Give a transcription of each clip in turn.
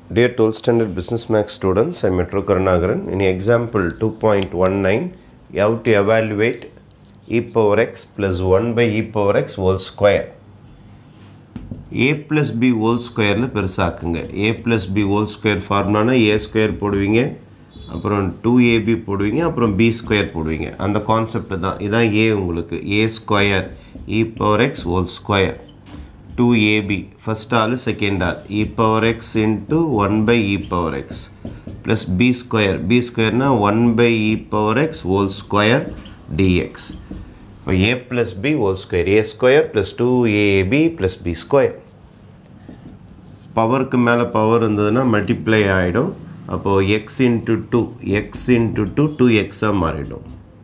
Dear 12th standard business max students, I am Metro Karnagaran. In example 2.19, you have to evaluate e power x plus 1 by e power x whole square. a plus b whole ஸ்கொயரில் பெருசாக்குங்க a plus b whole square ஃபார்முலானா a square போடுவீங்க அப்புறம் two AB போடுவீங்க அப்புறம் B square போடுவீங்க அந்த concept தான் இதான் ஏ உங்களுக்கு A square e power x whole square two AB first ஆள் செகண்ட் ஆள் e power x into one by e power x plus B square B ஸ்கொயர்னால் one by e power x whole square d x இப்போ A plus B whole square A square plus two AB plus B square பவருக்கு மேலே power இருந்ததுன்னா multiply ஆகிடும் அப்போது x into two x into two two எக்ஸாக மாறிடும்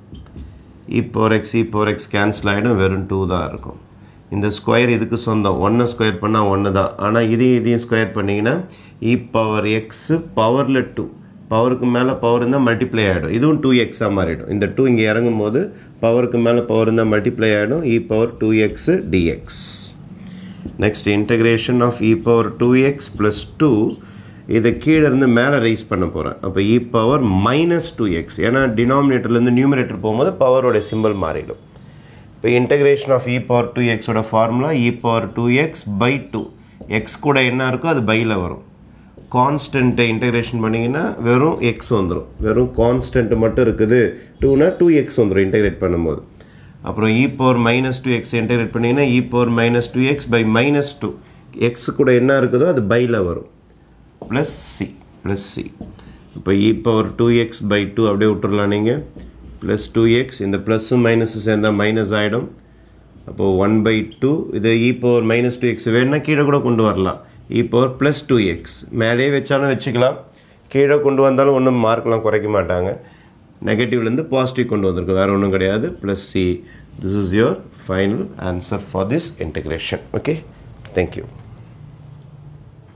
இ power x e power x cancel ஆகிடும் வெறும் டூ தான் இருக்கும் இந்த ஸ்கொயர் இதுக்கு சொந்தம் ஒன்று ஸ்கொயர் பண்ணால் ஒன்று தான் ஆனால் இதையும் இதையும் ஸ்கொயர் பண்ணிங்கன்னா இ பவர் எக்ஸு பவரில் டூ பவருக்கு மேலே பவர் இருந்தால் மல்டிப்ளை ஆகிடும் இதுவும் டூ எக்ஸாக மாறிடும் இந்த டூ இங்கே இறங்கும் போது பவருக்கு மேலே பவர் இருந்தால் மல்டிப்ளை ஆகிடும் e power two x d x next integration of e power two x plus two இதை கீழே இருந்து மேலே ரைஸ் பண்ண போகிறேன் அப்போ e power minus two x ஏன்னா டினாமினேட்டர்லேருந்து நியூமரேட்டர் போகும்போது பவரோட சிம்பிள் மாறிடும் இப்போ integration of e power two எக்ஸோட formula e power two x by two x கூட என்ன இருக்கோ அது பையில் வரும் கான்ஸ்டன்ட்டை இன்டகிரேஷன் பண்ணிங்கன்னா வெறும் எக்ஸ் வந்துடும் வெறும் கான்ஸ்டன்ட் மட்டும் இருக்குது டூனா டூ எக்ஸ் வந்துடும் இன்டகிரேட் பண்ணும்போது அப்புறம் e power minus two x integrate பண்ணிங்கன்னா e power minus two x by minus two x கூட என்ன இருக்குதோ அது பையில் வரும் ப்ளஸ் சி ப்ளஸ் சி இப்போ e power two x by two அப்படியே விட்டுறலாம் நீங்கள் ப்ளஸ் டூ எக்ஸ் இந்த ப்ளஸ்ஸும் மைனஸும் சேர்ந்தால் மைனஸ் ஆகிடும் அப்போது ஒன் பை டூ இது e power minus two x வேணுன்னா கீழே கூட கொண்டு வரலாம் e power plus two x மேலே வச்சாலும் வச்சுக்கலாம் கீழே கொண்டு வந்தாலும் ஒன்றும் மார்க்லாம் குறைக்க மாட்டாங்க நெகட்டிவ்லேருந்து பாசிட்டிவ் கொண்டு வந்திருக்கு வேறு ஒன்றும் கிடையாது plus C this is your final answer for this integration okay thank you